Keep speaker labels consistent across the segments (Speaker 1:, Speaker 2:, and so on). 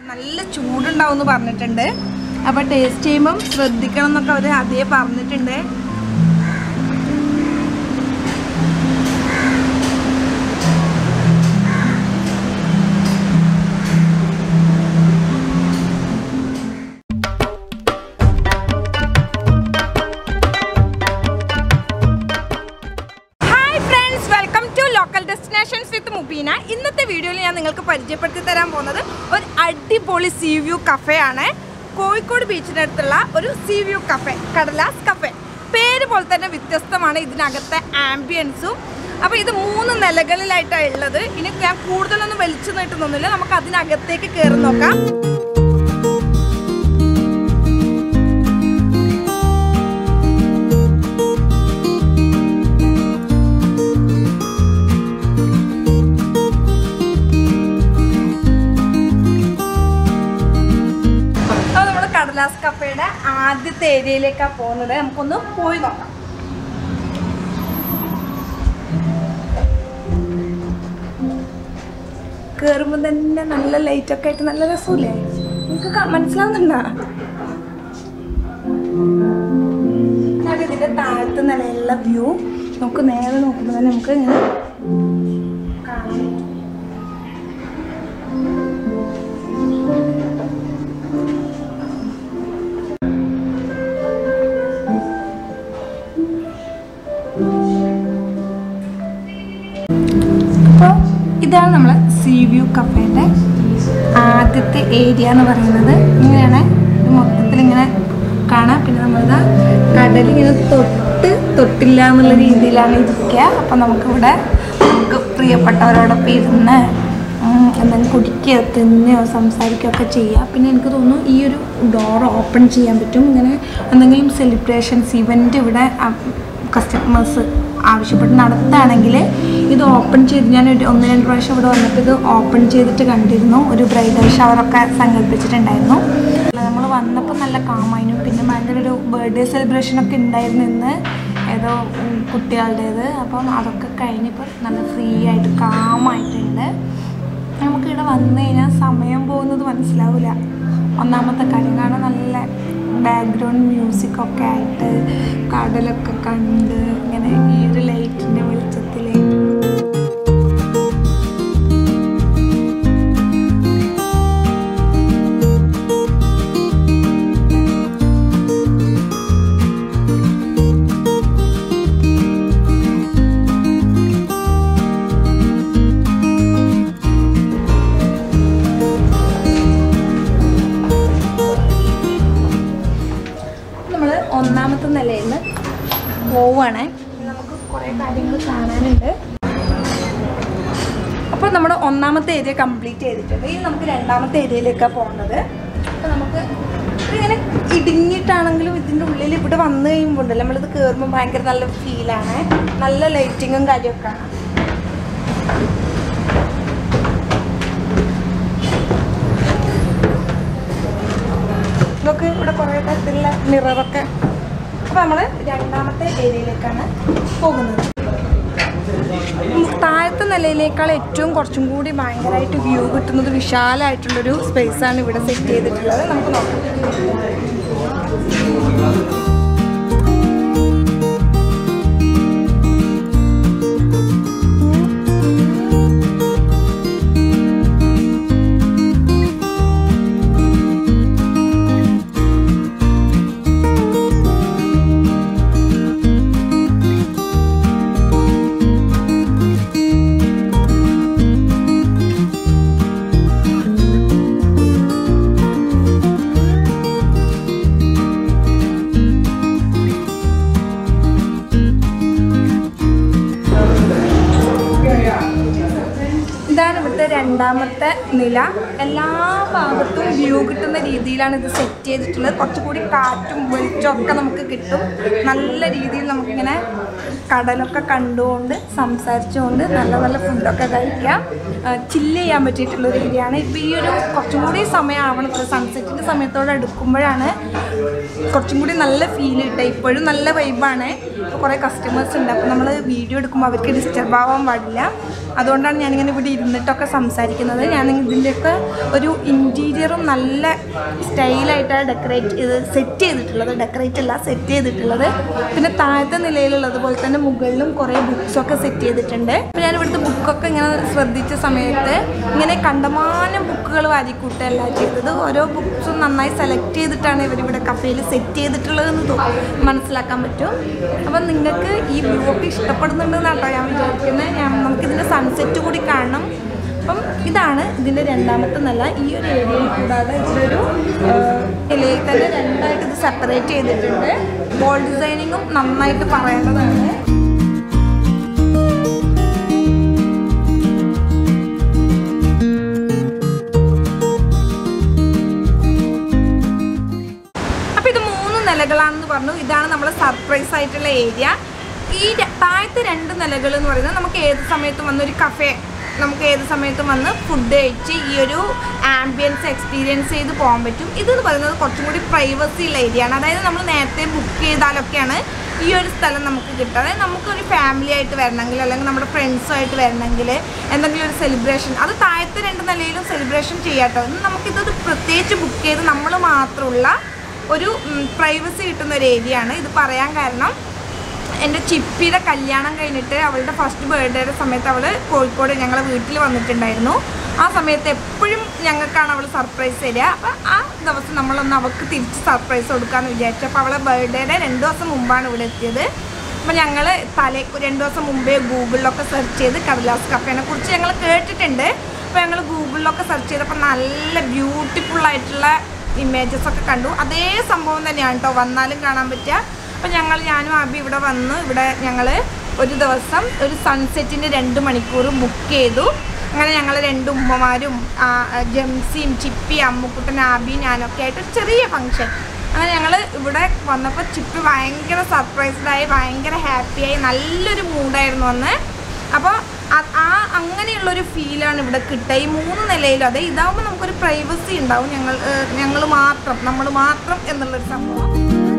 Speaker 1: നല്ല ചൂടുണ്ടാവും എന്ന് പറഞ്ഞിട്ടുണ്ട് അപ്പോൾ ടേസ്റ്റ് ചെയ്യുമ്പം ശ്രദ്ധിക്കണം എന്നൊക്കെ അവർ അതേ പറഞ്ഞിട്ടുണ്ട് hi friends welcome to local destinations with Mubeena ഇന്നത്തെ വീഡിയോയിൽ ഞാൻ നിങ്ങൾക്ക് പരിചയപ്പെടുത്തി തരാൻ പോകുന്നത് ഒരു അടിപൊളി സീ വ്യൂ കഫേ ആണ് കോഴിക്കോട് ബീച്ചിനടുത്തുള്ള ഒരു sea view cafe Kadalas cafe പേര് പോലെ തന്നെ വ്യത്യസ്തമാണ് ഇതിനകത്തെ ആംബിയൻസും അപ്പോൾ ഇത് മൂന്ന് നിലകളിലായിട്ടാണ് ഉള്ളത് ഇനി ഞാൻ കൂടുതലൊന്നും വലിച്ചു നീട്ടുന്നൊന്നുമില്ല നമുക്ക് അതിനകത്തേക്ക് കയറി നോക്കാം അപ്പോൾ നമ്മൾ കടലാസ് കഫേയുടെ ആദ്യത്തെ ഏരിയയിലേക്കാണ് പോകുന്നത് നമുക്കൊന്ന് പോയി നോക്കാം കയറുമ്പോൾ തന്നെ നല്ല ലൈറ്റൊക്കെ ആയിട്ട് നല്ല രസമില്ലേ നിങ്ങൾക്ക് ക- മനസ്സിലാവുന്നുണ്ടോ ഞാൻ ഇതിൻ്റെ താഴത്തെ നിലയിലുള്ള വ്യൂ നമുക്ക് നേരെ നോക്കുമ്പോൾ തന്നെ നമുക്ക് ഇങ്ങനെ കാണാം അപ്പോൾ ഇതാണ് നമ്മളെ സീ വ്യൂ കഫേൻ്റെ ആദ്യത്തെ ഏരിയ എന്ന് പറയുന്നത് ഇങ്ങനെയാണ് ഇത് മൊത്തത്തിൽ ഇങ്ങനെ കാണാം പിന്നെ നമ്മളിതാ കടലിങ്ങനെ തൊട്ട് തൊട്ടില്ല എന്നുള്ള രീതിയിലാണ് ഇരിക്കുക അപ്പം നമുക്കിവിടെ നമുക്ക് പ്രിയപ്പെട്ടവരോടൊപ്പം ഇരുന്ന് ഉം, എന്തെങ്കിലും കുടിക്കുകയോ തിന്നുകയോ സംസാരിക്കുകയോ ഒക്കെ ചെയ്യാം പിന്നെ എനിക്ക് തോന്നുന്നു ഈ ഒരു ഡോർ ഓപ്പൺ ചെയ്യാൻ പറ്റും ഇങ്ങനെ എന്തെങ്കിലും സെലിബ്രേഷൻസ് ഇവൻ്റ് ഇവിടെ കസ്റ്റമേഴ്സ് ആവശ്യപ്പെട്ട് നടത്തുകയാണെങ്കിൽ ഇത് ഓപ്പൺ ചെയ്ത് ഞാൻ ഒരു ഒന്ന് രണ്ട് പ്രാവശ്യം ഇവിടെ വന്നിട്ട് ഇത് ഓപ്പൺ ചെയ്തിട്ട് കണ്ടിരുന്നു ഒരു ബ്രൈഡൽ ഷവറൊക്കെ സങ്കല്പിച്ചിട്ടുണ്ടായിരുന്നു നമ്മൾ വന്നപ്പോൾ നല്ല കാമായിരുന്നു പിന്നെ ഭയങ്കര ഒരു ബർത്ത്ഡേ സെലിബ്രേഷനൊക്കെ ഉണ്ടായിരുന്നു ഇന്ന് ഏതോ ഉം, കുട്ടികളുടേത് അപ്പം അതൊക്കെ കഴിഞ്ഞിപ്പോൾ നല്ല ഫ്രീ ആയിട്ട് കാമായിട്ടുണ്ട് നമുക്കിവിടെ വന്നു കഴിഞ്ഞാൽ സമയം പോകുന്നത് മനസ്സിലാവില്ല ഒന്നാമത്തെ കാര്യം കാരണം നല്ല ബാക്ക്ഗ്രൗണ്ട് മ്യൂസിക്കൊക്കെ ആയിട്ട് കടലൊക്കെ കണ്ട് ഇങ്ങനെ ഈ ഒരു ലൈറ്റിൻ്റെ വെളിച്ചത്തിൽ നമ്മൾ ഒന്നാമത്തെ നിലയിൽ നിന്ന് പോവുകയാണ് നമുക്ക് കുറേ കാര്യങ്ങൾ കാണാനുണ്ട് അപ്പോൾ നമ്മുടെ ഒന്നാമത്തെ ഏരിയ കംപ്ലീറ്റ് ചെയ്തിട്ടുണ്ട് ഇനി നമുക്ക് രണ്ടാമത്തെ ഏരിയയിലേക്കാണ് പോകുന്നത് അപ്പോൾ നമുക്ക് ഇങ്ങനെ ഇടുങ്ങിയിട്ടാണെങ്കിലും ഇതിൻ്റെ ഉള്ളിൽ ഇവിടെ വന്നു കഴിയുമ്പോൾ ഉണ്ടല്ലോ നമ്മളിത് കയറുമ്പോൾ ഭയങ്കര നല്ല ഫീലാണ് നല്ല ലൈറ്റിങ്ങും കാര്യമൊക്കെ ആണ് ഇതൊക്കെ ഇവിടെ കുറേ തരത്തിലുള്ള മിററൊക്കെ അപ്പോൾ നമ്മൾ രണ്ടാമത്തെ ഏരിയയിലേക്കാണ് പോകുന്നത് ഉം, താഴത്തെ നിലയിലേക്കാൾ ഏറ്റവും കുറച്ചും കൂടി ഭയങ്കരമായിട്ട് വ്യൂ കിട്ടുന്നത് വിശാലമായിട്ടുള്ളൊരു സ്പേസാണ് ഇവിടെ സെറ്റ് ചെയ്തിട്ടുള്ളത് നമുക്ക് നോക്കാം ഇതാണ് ഇവിടുത്തെ രണ്ടാമത്തെ നില എല്ലാ ഭാഗത്തും വ്യൂ കിട്ടുന്ന രീതിയിലാണ് ഇത് സെറ്റ് ചെയ്തിട്ടുള്ളത് കുറച്ചുകൂടി കാറ്റും വെളിച്ചവും ഒക്കെ നമുക്ക് കിട്ടും നല്ല രീതിയിൽ നമുക്കിങ്ങനെ കടലൊക്കെ കണ്ടുകൊണ്ട് സംസാരിച്ചുകൊണ്ട് നല്ല നല്ല ഫുഡൊക്കെ കഴിക്കാം ചില്ല് ചെയ്യാൻ പറ്റിയിട്ടുള്ള ഒരു ഏരിയയാണ് ഇപ്പോൾ ഈ ഒരു കുറച്ചും കൂടി സമയമാവണം സൺസെറ്റിൻ്റെ സമയത്തോടെ എടുക്കുമ്പോഴാണ് കുറച്ചും കൂടി നല്ല ഫീൽ കിട്ടുക ഇപ്പോഴും നല്ല വൈബാണ് ഇപ്പോൾ കുറേ കസ്റ്റമേഴ്സ് ഉണ്ട് അപ്പോൾ നമ്മൾ വീഡിയോ എടുക്കുമ്പോൾ അവർക്ക് ഡിസ്റ്റർബ് ആവാൻ പാടില്ല അതുകൊണ്ടാണ് ഞാനിങ്ങനെ ഇവിടെ ഇരുന്നിട്ടൊക്കെ സംസാരിക്കുന്നത് ഞാൻ ഇതിൻ്റെയൊക്കെ ഒരു ഇൻറ്റീരിയറും നല്ല സ്റ്റൈലായിട്ടാണ് ഡെക്കറേറ്റ് ചെയ്ത് സെറ്റ് ചെയ്തിട്ടുള്ളത് ഡെക്കറേറ്റ് അല്ല സെറ്റ് ചെയ്തിട്ടുള്ളത് പിന്നെ താഴത്തെ നിലയിലുള്ളത് പോലെ തന്നെ മുകളിലും കുറേ ബുക്സൊക്കെ സെറ്റ് ചെയ്തിട്ടുണ്ട് അപ്പോൾ ഞാൻ ഇവിടുത്തെ ബുക്കൊക്കെ ഇങ്ങനെ ശ്രദ്ധിച്ച സമയത്ത് ഇങ്ങനെ കണ്ടമാനം ബുക്കുകൾ വാരിക്കൂട്ടല്ല ചെയ്തത് ഓരോ ബുക്സും നന്നായി സെലക്ട് ചെയ്തിട്ടാണ് ഇവരിവിടെ കഫേയിൽ സെറ്റ് ചെയ്തിട്ടുള്ളതെന്ന് തോ മനസ്സിലാക്കാൻ പറ്റും അപ്പം നിങ്ങൾക്ക് ഈ വ്യൂ ഒക്കെ ഇഷ്ടപ്പെടുന്നുണ്ടെന്നാണ് കേട്ടോ ഞാൻ വിചാരിക്കുന്നത് ഞാൻ നമുക്കിതിൻ്റെ സൺസെറ്റ് കൂടി കാണണം അപ്പം ഇതാണ് ഇതിൻ്റെ രണ്ടാമത്തെ നില ഈ ഒരു ഏരിയയിൽ കൂടാതെ ഇതൊരു ഇലയിൽ തന്നെ രണ്ടായിട്ട് ഇത് സെപ്പറേറ്റ് ചെയ്തിട്ടുണ്ട് ബോൾ ഡിസൈനിങ്ങും നന്നായിട്ട് പറയേണ്ടതാണ് അപ്പോൾ ഇത് മൂന്ന് നിലകളാണെന്ന് പറഞ്ഞു ഇതാണ് നമ്മുടെ സർപ്രൈസ് ആയിട്ടുള്ള ഏരിയ ഈ ര- താഴത്തെ രണ്ട് നിലകൾ എന്ന് പറയുന്നത് നമുക്ക് ഏത് സമയത്തും വന്ന് ഒരു കഫേ നമുക്ക് ഏത് സമയത്തും വന്ന് ഫുഡ് കഴിച്ച് ഈ ഒരു ആംബിയൻസ് എക്സ്പീരിയൻസ് ചെയ്ത് പോകാൻ പറ്റും ഇതെന്ന് പറയുന്നത് കുറച്ചും കൂടി പ്രൈവസി ഉള്ള ഏരിയ ആണ് അതായത് നമ്മൾ നേരത്തെ ബുക്ക് ചെയ്താലൊക്കെയാണ് ഈ ഒരു സ്ഥലം നമുക്ക് കിട്ടുക അതായത് നമുക്കൊരു ഫാമിലി ആയിട്ട് വരണമെങ്കിൽ അല്ലെങ്കിൽ നമ്മുടെ ഫ്രണ്ട്സുമായിട്ട് വരണമെങ്കിൽ എന്തെങ്കിലും ഒരു സെലിബ്രേഷൻ അത് താഴത്തെ രണ്ട് നിലയിലും സെലിബ്രേഷൻ ചെയ്യാട്ടോ ഇന്ന് നമുക്കിതൊരു പ്രത്യേകിച്ച് ബുക്ക് ചെയ്ത് നമ്മൾ മാത്രമുള്ള ഒരു പ്രൈവസി കിട്ടുന്ന ഒരു ഏരിയ ആണ് ഇത് പറയാൻ കാരണം എൻ്റെ ചിപ്പിയുടെ കല്യാണം കഴിഞ്ഞിട്ട് അവളുടെ ഫസ്റ്റ് ബർത്ത്ഡേയുടെ സമയത്ത് അവൾ കോഴിക്കോട് ഞങ്ങളെ വീട്ടിൽ വന്നിട്ടുണ്ടായിരുന്നു ആ സമയത്ത് എപ്പോഴും ഞങ്ങൾക്കാണ് അവൾ സർപ്രൈസ് തരിക അപ്പം ആ ദിവസം നമ്മളൊന്ന് അവൾക്ക് തിരിച്ച് സർപ്രൈസ് കൊടുക്കാമെന്ന് വിചാരിച്ചു അപ്പോൾ അവളെ ബർത്ത്ഡേയുടെ രണ്ട് ദിവസം മുമ്പാണ് ഇവിടെ എത്തിയത് അപ്പോൾ ഞങ്ങൾ തലേ രണ്ട് ദിവസം മുമ്പേ ഗൂഗിളിലൊക്കെ സെർച്ച് ചെയ്ത് കടലാസ് കഫേനെ കുറിച്ച് ഞങ്ങൾ കേട്ടിട്ടുണ്ട് അപ്പോൾ ഞങ്ങൾ ഗൂഗിളിലൊക്കെ സെർച്ച് ചെയ്തപ്പോൾ നല്ല ബ്യൂട്ടിഫുൾ ആയിട്ടുള്ള ഇമേജസ് ഒക്കെ കണ്ടു അതേ സംഭവം തന്നെയാണ് കേട്ടോ വന്നാലും കാണാൻ പറ്റുക അപ്പോൾ ഞങ്ങൾ ഞാനും അബി ഇവിടെ വന്നു ഇവിടെ ഞങ്ങൾ ഒരു ദിവസം ഒരു സൺസെറ്റിൻ്റെ രണ്ട് മണിക്കൂർ ബുക്ക് ചെയ്തു അങ്ങനെ ഞങ്ങൾ രണ്ട് ഉമ്മമാരും ആ, ജംസിയും ചിപ്പി അമ്മുക്കുട്ടൻ ആബി ഞാനൊക്കെ ആയിട്ട് ഒരു ചെറിയ ഫങ്ഷൻ അങ്ങനെ ഞങ്ങൾ ഇവിടെ വന്നപ്പോൾ ചിപ്പി ഭയങ്കര സർപ്രൈസ്ഡായി ഭയങ്കര ഹാപ്പിയായി നല്ലൊരു മൂഡായിരുന്നു അന്ന് അപ്പോൾ ആ- ആ അങ്ങനെയുള്ളൊരു ഫീലാണ് ഇവിടെ കിട്ടുക ഈ മൂന്ന് നിലയിലും അതെ ഇതാവുമ്പോൾ നമുക്കൊരു പ്രൈവസി ഉണ്ടാവും ഞങ്ങൾ ഞങ്ങൾ മാത്രം നമ്മൾ മാത്രം എന്നുള്ളൊരു സംഭവം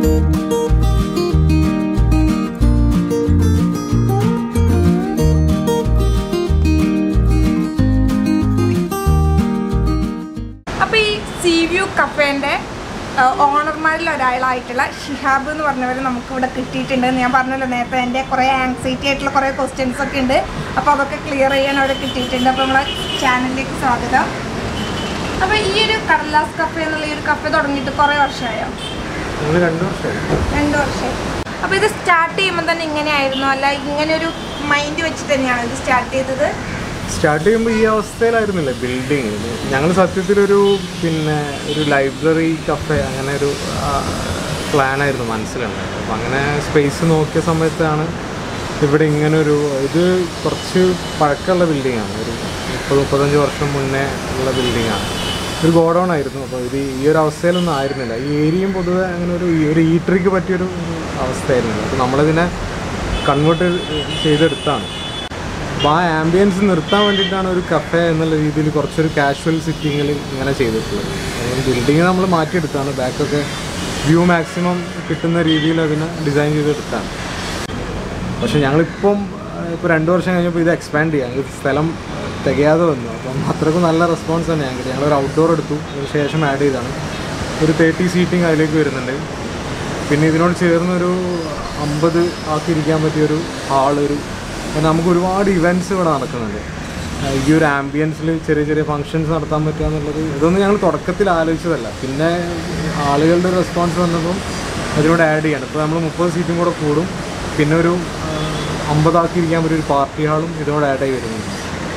Speaker 1: അപ്പോൾ ഈ സീ വ്യൂ കഫേൻ്റെ ഓണർമാരിൽ ഒരാളായിട്ടുള്ള ഷിഹാബ് എന്ന് പറഞ്ഞവർ നമുക്കിവിടെ കിട്ടിയിട്ടുണ്ട് എന്ന് ഞാൻ പറഞ്ഞല്ലോ നേരത്തെ എൻ്റെ കുറേ ആങ്സൈറ്റി ആയിട്ടുള്ള കുറേ ക്വസ്റ്റ്യൻസ് ഒക്കെ ഉണ്ട് അപ്പോൾ അതൊക്കെ ക്ലിയർ ചെയ്യാൻ അവിടെ കിട്ടിയിട്ടുണ്ട് അപ്പോൾ നമ്മളെ ചാനലിലേക്ക് സ്വാഗതം അപ്പോൾ ഈ ഒരു കടലാസ് കഫേ എന്നുള്ള ഈ ഒരു കഫേ തുടങ്ങിയിട്ട് കുറേ വർഷമായോ
Speaker 2: ഞങ്ങൾ രണ്ടു വർഷമായി
Speaker 1: രണ്ട് വർഷമായി അപ്പോൾ ഇത് സ്റ്റാർട്ട് ചെയ്യുമ്പോൾ തന്നെ ഇങ്ങനെയായിരുന്നു അല്ല ഇങ്ങനെ ഒരു മൈൻഡ് വെച്ചിട്ട് തന്നെയാണ് ഇത് സ്റ്റാർട്ട് ചെയ്തത്
Speaker 2: സ്റ്റാർട്ട് ചെയ്യുമ്പോൾ ഈ അവസ്ഥയിലായിരുന്നില്ല ബിൽഡിങ് ഞങ്ങൾ സത്യത്തിലൊരു പിന്നെ ഒരു ലൈബ്രറി കഫേ അങ്ങനെ ഒരു പ്ലാനായിരുന്നു മനസ്സിലുണ്ടായത് അപ്പം അങ്ങനെ സ്പേസ് നോക്കിയ സമയത്താണ് ഇവിടെ ഇങ്ങനൊരു ഇത് കുറച്ച് പഴക്കമുള്ള ബിൽഡിങ്ങാണ് ഒരു മുപ്പത് മുപ്പത്തഞ്ച് വർഷം മുന്നേ ഉള്ള ബിൽഡിങ്ങാണ് ഒരു ഗോഡൗൺ ആയിരുന്നു അപ്പോൾ ഇത് ഈ ഒരു അവസ്ഥയിലൊന്നും ആയിരുന്നില്ല ഈ ഏരിയയും പൊതുവെ അങ്ങനെ ഒരു ഈ ഒരു ഈട്രിക്ക് പറ്റിയൊരു ഒരു അവസ്ഥയായിരുന്നു അപ്പോൾ നമ്മളിതിനെ കൺവേർട്ട് ചെയ്തെടുത്താണ് അപ്പോൾ ആ ആംബിയൻസ് നിർത്താൻ വേണ്ടിയിട്ടാണ് ഒരു കഫേ എന്നുള്ള രീതിയിൽ കുറച്ചൊരു കാഷ്വൽ സിറ്റിങ്ങിൽ ഇങ്ങനെ ചെയ്തിട്ടുള്ളത് അതുകൊണ്ട് ബിൽഡിങ് നമ്മൾ മാറ്റിയെടുത്താണ് ബാക്കൊക്കെ വ്യൂ മാക്സിമം കിട്ടുന്ന രീതിയിൽ അതിനെ ഡിസൈൻ ചെയ്തെടുത്താണ് പക്ഷെ ഞങ്ങളിപ്പം ഇപ്പോൾ രണ്ട് വർഷം കഴിഞ്ഞപ്പോൾ ഇത് എക്സ്പാൻഡ് ചെയ്യാം ഇത് സ്ഥലം തികയാതെ വന്നു അപ്പം അത്രയ്ക്കും നല്ല റെസ്പോൺസ് തന്നെ ഞങ്ങൾക്ക് ഞങ്ങളൊരു ഔട്ട്ഡോർ എടുത്തു അതിന് ശേഷം ആഡ് ചെയ്താണ് ഒരു തേർട്ടി സീറ്റിംഗ് അതിലേക്ക് വരുന്നുണ്ട് പിന്നെ ഇതിനോട് ചേർന്നൊരു അമ്പത് ആക്കിയിരിക്കാൻ പറ്റിയൊരു ഹാളൊരു പിന്നെ നമുക്ക് ഒരുപാട് ഇവൻറ്റ്സ് ഇവിടെ നടക്കുന്നുണ്ട് ആ, ഈ ഒരു ആംബിയൻസിൽ ചെറിയ ചെറിയ ഫങ്ഷൻസ് നടത്താൻ പറ്റുക എന്നുള്ളത് ഇതൊന്നും ഞങ്ങൾ തുടക്കത്തിൽ ആലോചിച്ചതല്ല പിന്നെ ആളുകളുടെ റെസ്പോൺസ് വന്നപ്പം അതിനോട് ആഡ് ചെയ്യണം ഇപ്പോൾ നമ്മൾ മുപ്പത് സീറ്റും കൂടെ കൂടും പിന്നെ ഒരു അമ്പതാക്കിയിരിക്കാൻ പറ്റിയ ഒരു പാർട്ടി ഹാളും ഇതിനോട് ആഡ് ആയി വരുന്നുണ്ട്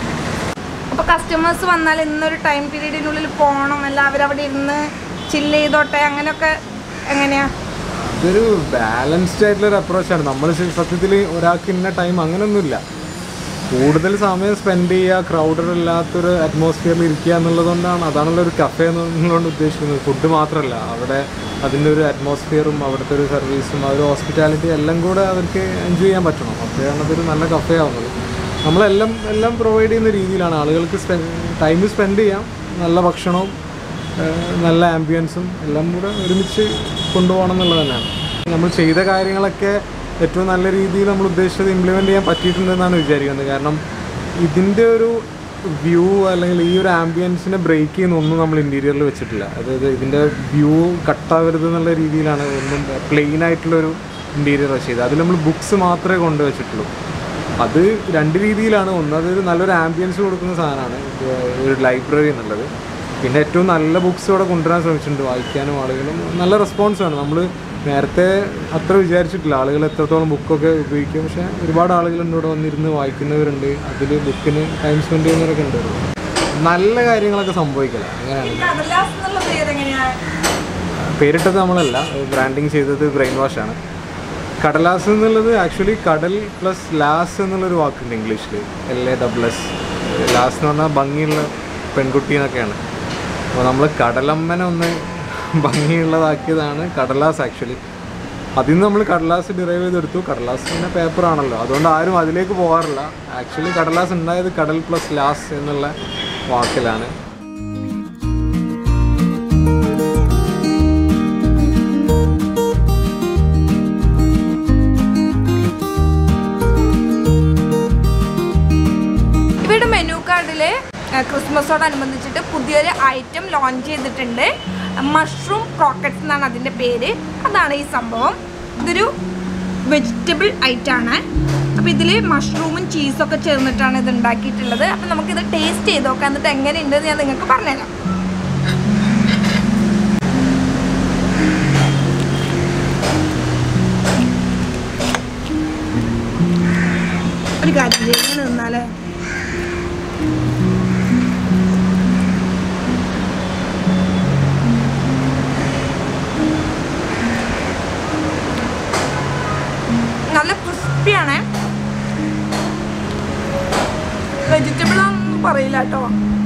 Speaker 1: അപ്പോൾ കസ്റ്റമേഴ്സ് വന്നാൽ ഇന്നൊരു ടൈം പീരീഡിനുള്ളിൽ പോകണം അല്ല അവരവിടെ ഇരുന്ന് ചില്ല് ചെയ്തോട്ടെ അങ്ങനെയൊക്കെ എങ്ങനെയാ
Speaker 2: ഇതൊരു ബാലൻസ്ഡ് ആയിട്ടുള്ള ഒരു അപ്രോച്ചാണ് നമ്മൾ സത്യത്തിൽ ഒരാൾക്ക് ഇന്ന ടൈം അങ്ങനെയൊന്നുമില്ല കൂടുതൽ സമയം സ്പെൻഡ് ചെയ്യുക ക്രൗഡഡ് അല്ലാത്തൊരു അറ്റ്മോസ്ഫിയറിൽ ഇരിക്കുക എന്നുള്ളതുകൊണ്ടാണ് അതാണല്ലോ ഒരു കഫേ എന്നുള്ളതുകൊണ്ട് ഉദ്ദേശിക്കുന്നത് ഫുഡ് മാത്രമല്ല അവിടെ അതിൻ്റെ ഒരു അറ്റ്മോസ്ഫിയറും അവിടുത്തെ ഒരു സർവീസും ആ ഒരു ഹോസ്പിറ്റാലിറ്റി എല്ലാം കൂടെ അവർക്ക് എൻജോയ് ചെയ്യാൻ പറ്റണം അപ്പോഴാണ് അതൊരു നല്ല കഫേ ആവുന്നത് നമ്മളെല്ലാം എല്ലാം പ്രൊവൈഡ് ചെയ്യുന്ന രീതിയിലാണ് ആളുകൾക്ക് ടൈം സ്പെൻഡ് ചെയ്യാം നല്ല ഭക്ഷണവും ഏഹ് നല്ല ആംബിയൻസും എല്ലാം കൂടെ ഒരുമിച്ച് കൊണ്ടുപോകണം എന്നുള്ളത് തന്നെയാണ് നമ്മൾ ചെയ്ത കാര്യങ്ങളൊക്കെ ഏറ്റവും നല്ല രീതിയിൽ നമ്മൾ ഉദ്ദേശിച്ചത് ഇംപ്ലിമെൻ്റ് ചെയ്യാൻ പറ്റിയിട്ടുണ്ടെന്നാണ് വിചാരിക്കുന്നത് കാരണം ഇതിൻ്റെ ഒരു വ്യൂ അല്ലെങ്കിൽ ഈ ഒരു ആംബിയൻസിനെ ബ്രേക്ക് ചെയ്യുന്ന ഒന്നും നമ്മൾ ഇൻറ്റീരിയറിൽ വെച്ചിട്ടില്ല അതായത് ഇതിൻ്റെ വ്യൂ കട്ടാവരുത് എന്നുള്ള രീതിയിലാണ് ഒന്നും പ്ലെയിൻ ആയിട്ടുള്ളൊരു ഇൻറ്റീരിയർ ചെയ്തത് അതിൽ നമ്മൾ ബുക്സ് മാത്രമേ കൊണ്ടുവച്ചിട്ടുള്ളൂ അത് രണ്ട് രീതിയിലാണ് ഒന്ന് അതൊരു നല്ലൊരു ആംബിയൻസ് കൊടുക്കുന്ന സാധനമാണ് ഇത് ഒരു ലൈബ്രറി എന്നുള്ളത് പിന്നെ ഏറ്റവും നല്ല ബുക്സ് ഇവിടെ കൊണ്ടുവരാൻ ശ്രമിച്ചിട്ടുണ്ട് വായിക്കാനും ആളുകളും നല്ല റെസ്പോൺസാണ് നമ്മൾ നേരത്തെ അത്ര വിചാരിച്ചിട്ടില്ല ആളുകൾ എത്രത്തോളം ബുക്കൊക്കെ ഉപയോഗിക്കും പക്ഷേ ഒരുപാട് ആളുകളുണ്ട് ഇവിടെ വന്നിരുന്ന് വായിക്കുന്നവരുണ്ട് അതിൽ ബുക്കിന് ടൈം സ്പെൻഡ് ചെയ്യുന്നവരൊക്കെ ഉണ്ട് നല്ല കാര്യങ്ങളൊക്കെ സംഭവിക്കില്ല അങ്ങനെയാണ്
Speaker 1: കടലാസ് എന്നുള്ള പേരെങ്ങനെയാ
Speaker 2: പേരിട്ടത് നമ്മളല്ല ബ്രാൻഡിങ് ചെയ്തത് ബ്രെയിൻ വാഷാണ് കടലാസ് എന്നുള്ളത് ആക്ച്വലി കടൽ പ്ലസ് ലാസ് എന്നുള്ളൊരു വാക്കുണ്ട് ഇംഗ്ലീഷിൽ L A double S lass എന്ന് പറഞ്ഞാൽ ഭംഗിയുള്ള പെൺകുട്ടി എന്നൊക്കെയാണ് അപ്പോൾ നമ്മൾ കടലമ്മനെ ഒന്ന് ഭംഗിയുള്ളതാക്കിയതാണ് കടലാസ് ആക്ച്വലി അതിൽ നിന്ന് നമ്മൾ കടലാസ് ഡിറൈവ് ചെയ്തെടുത്തു കടലാസ് പിന്നെ പേപ്പറാണല്ലോ അതുകൊണ്ട് ആരും അതിലേക്ക് പോകാറില്ല ആക്ച്വലി കടലാസ് ഉണ്ടായത് കടൽ പ്ലസ് ലാസ് എന്നുള്ള വാക്കിലാണ്
Speaker 1: ഇവിടെ മെനു കാർഡിൽ ക്രിസ്മസോടനുബന്ധിച്ചിട്ട് പുതിയൊരു ഐറ്റം ലോഞ്ച് ചെയ്തിട്ടുണ്ട് മഷ്റൂം ക്രോക്കറ്റ്സ് എന്നാണ് അതിൻ്റെ പേര് അതാണ് ഈ സംഭവം ഇതൊരു വെജിറ്റബിൾ ഐറ്റാണ് അപ്പോൾ ഇതിൽ മഷ്റൂമും ചീസൊക്കെ ചേർന്നിട്ടാണ് ഇത് ഉണ്ടാക്കിയിട്ടുള്ളത് അപ്പോൾ നമുക്കിത് ടേസ്റ്റ് ചെയ്ത് നോക്കാം എന്നിട്ട് എങ്ങനെയുണ്ട് എന്ന് ഞാൻ നിങ്ങൾക്ക് പറഞ്ഞുതരാം ഒരു കാര്യം ചെയ്യ്, ഇങ്ങനെ നിന്നാലേ നല്ല ക്രിസ്പിയാണ് വെജിറ്റബിൾ ആണെന്ന് പറയില്ല കേട്ടോ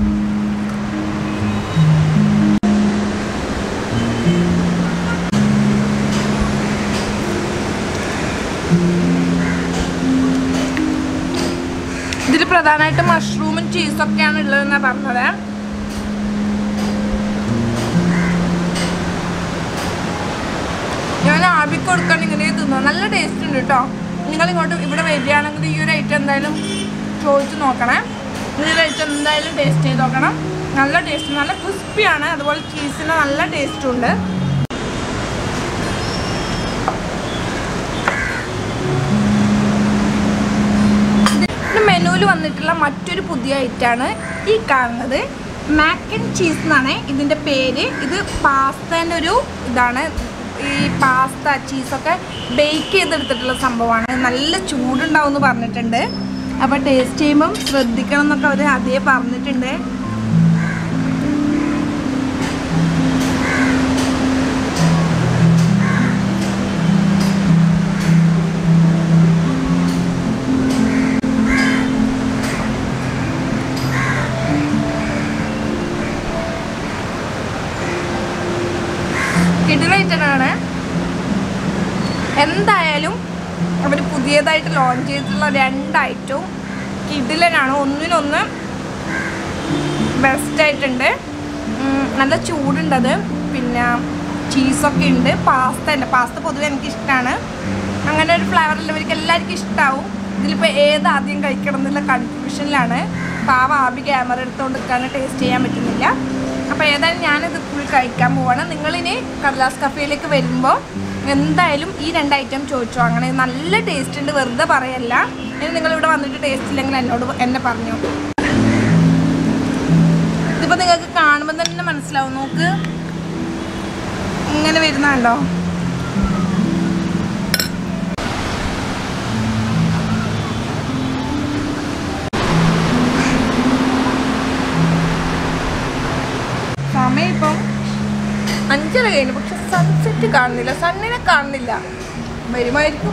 Speaker 1: ഇതിൽ പ്രധാനമായിട്ടും മഷ്റൂമും ചീസൊക്കെയാണ് ഉള്ളതെന്നാണ് പറഞ്ഞത് ഞാൻ ആവിക്ക് കൊടുക്കാൻ ഇങ്ങനെ തിന്നു നല്ല ടേസ്റ്റ് ഉണ്ട് കേട്ടോ നിങ്ങൾ ഇങ്ങോട്ട് ഇവിടെ വരികയാണെങ്കിൽ ഈ ഒരു ഐറ്റം എന്തായാലും ചോദിച്ച് നോക്കണേ ഈ ഒരു ഐറ്റം എന്തായാലും ടേസ്റ്റ് ചെയ്ത് നോക്കണം നല്ല ടേസ്റ്റ് നല്ല ക്രിസ്പിയാണ് അതുപോലെ ചീസിന് നല്ല ടേസ്റ്റും ഉണ്ട് മെനുവിൽ വന്നിട്ടുള്ള മറ്റൊരു പുതിയ ഐറ്റാണ് ഈ കാണുന്നത് മാക്ക് ആൻഡ് ചീസ് എന്നാണ് ഇതിൻ്റെ പേര് ഇത് പാസ്തേൻ്റെ ഒരു ഇതാണ് ഈ പാസ്ത ചീസൊക്കെ ബേക്ക് ചെയ്തെടുത്തിട്ടുള്ള സംഭവമാണ് നല്ല ചൂടുണ്ടാവും എന്ന് പറഞ്ഞിട്ടുണ്ട് അപ്പോൾ ടേസ്റ്റ് ചെയ്യുമ്പം ശ്രദ്ധിക്കണം എന്നൊക്കെ അവർ അതേ പറഞ്ഞിട്ടുണ്ട് കിടിലൈറ്റനാണ് എന്തായാലും അവർ പുതിയതായിട്ട് ലോഞ്ച് ചെയ്തിട്ടുള്ള രണ്ട് ഐറ്റവും കിടിലനാണ് ഒന്നിനൊന്ന് ബെസ്റ്റ് ആയിട്ടുണ്ട് ഉം, നല്ല ചൂടുണ്ടത് പിന്നെ ചീസൊക്കെ ഉണ്ട് പാസ്ത ഉണ്ട് പാസ്ത പൊതുവെ എനിക്ക് ഇഷ്ടമാണ് അങ്ങനെ ഒരു ഫ്ലേവർ ഉള്ളവർക്ക് എല്ലാവർക്കും ഇഷ്ടമാവും ഇതിലിപ്പോൾ ഏത് ആദ്യം കഴിക്കണം എന്നുള്ള കൺഫ്യൂഷനിലാണ് പാവ ആബി ക്യാമറ എടുത്തുകൊണ്ട് നിൽക്കാണ് ടേസ്റ്റ് ചെയ്യാൻ പറ്റുന്നില്ല അപ്പോൾ ഏതായാലും ഞാനിത് ഫുൾ കഴിക്കാൻ പോവാണ് നിങ്ങളിനി കടലാസ് കഫേയിലേക്ക് വരുമ്പോൾ എന്തായാലും ഈ രണ്ട് ഐറ്റം ചോദിച്ചു അങ്ങനെ നല്ല ടേസ്റ്റ് ഉണ്ട് വെറുതെ പറയല്ല ഇനി നിങ്ങളിവിടെ വന്നിട്ട് ടേസ്റ്റ് ഇല്ലെങ്കിൽ എന്നോട് എന്നെ പറഞ്ഞു ഇതിപ്പോൾ നിങ്ങൾക്ക് കാണുമ്പോൾ തന്നെ മനസ്സിലാവും നോക്ക് ഇങ്ങനെ വരുന്നുണ്ടോ സമയം ഇപ്പം അഞ്ചര കഴിഞ്ഞു പക്ഷെ സൺസെറ്റ് കാണുന്നില്ല സണ്ണിനെ കാണുന്നില്ല വരുമായിരിക്കും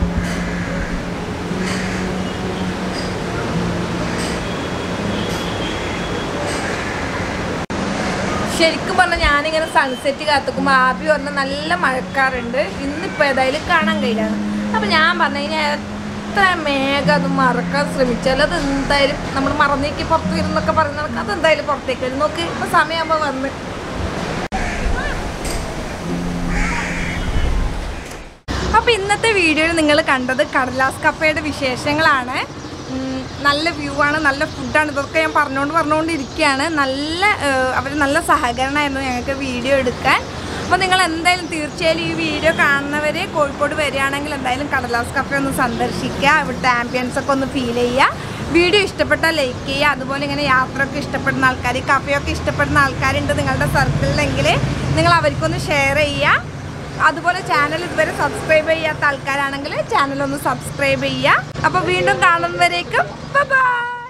Speaker 1: ശരിക്കും പറഞ്ഞാൽ ഞാനിങ്ങനെ സൺസെറ്റ് കാത്തുക്കുമ്പോൾ ആബി പറഞ്ഞ നല്ല മഴക്കാറുണ്ട് ഇന്നിപ്പോൾ ഏതായാലും കാണാൻ കഴിയില്ല അപ്പം ഞാൻ പറഞ്ഞു കഴിഞ്ഞാൽ എത്ര മേഘം അത് മറക്കാൻ ശ്രമിച്ചാൽ അത് എന്തായാലും നമ്മൾ മറന്നേക്ക് പുറത്ത് വരുന്നൊക്കെ പറയുന്നതൊക്കെ അത് എന്തായാലും പുറത്തേക്ക് വരും നോക്ക് ഇപ്പം സമയമാകുമ്പോൾ വന്ന് അപ്പോൾ ഇന്നത്തെ വീഡിയോയിൽ നിങ്ങൾ കണ്ടത് കടലാസ് കപ്പയുടെ വിശേഷങ്ങളാണ് ഉം, നല്ല വ്യൂ ആണ് നല്ല ഫുഡാണ് ഇതൊക്കെ ഞാൻ പറഞ്ഞുകൊണ്ട് പറഞ്ഞുകൊണ്ടിരിക്കുകയാണ് നല്ല അവർ നല്ല സഹകരണമായിരുന്നു ഞങ്ങൾക്ക് വീഡിയോ എടുക്കാൻ അപ്പോൾ നിങ്ങൾ എന്തായാലും തീർച്ചയായും ഈ വീഡിയോ കാണുന്നവർ കോഴിക്കോട് വരികയാണെങ്കിൽ എന്തായാലും കടലാസ് കഫേ ഒന്ന് സന്ദർശിക്കുക ഇവിടുത്തെ ആംബിയൻസ് ഒക്കെ ഒന്ന് ഫീൽ ചെയ്യുക വീഡിയോ ഇഷ്ടപ്പെട്ടാൽ ലൈക്ക് ചെയ്യുക അതുപോലെ ഇങ്ങനെ യാത്രയൊക്കെ ഇഷ്ടപ്പെടുന്ന ആൾക്കാർ കഫയൊക്കെ ഇഷ്ടപ്പെടുന്ന ആൾക്കാരുണ്ട് നിങ്ങളുടെ സർക്കിളിലെങ്കിൽ നിങ്ങൾ അവർക്കൊന്ന് ഷെയർ ചെയ്യുക അതുപോലെ ചാനൽ ഇതുവരെ സബ്സ്ക്രൈബ് ചെയ്യാത്ത ആൾക്കാരാണെങ്കിൽ ചാനൽ ഒന്ന് സബ്സ്ക്രൈബ് ചെയ്യുക അപ്പോൾ വീണ്ടും കാണുന്നവരേക്കും ബൈ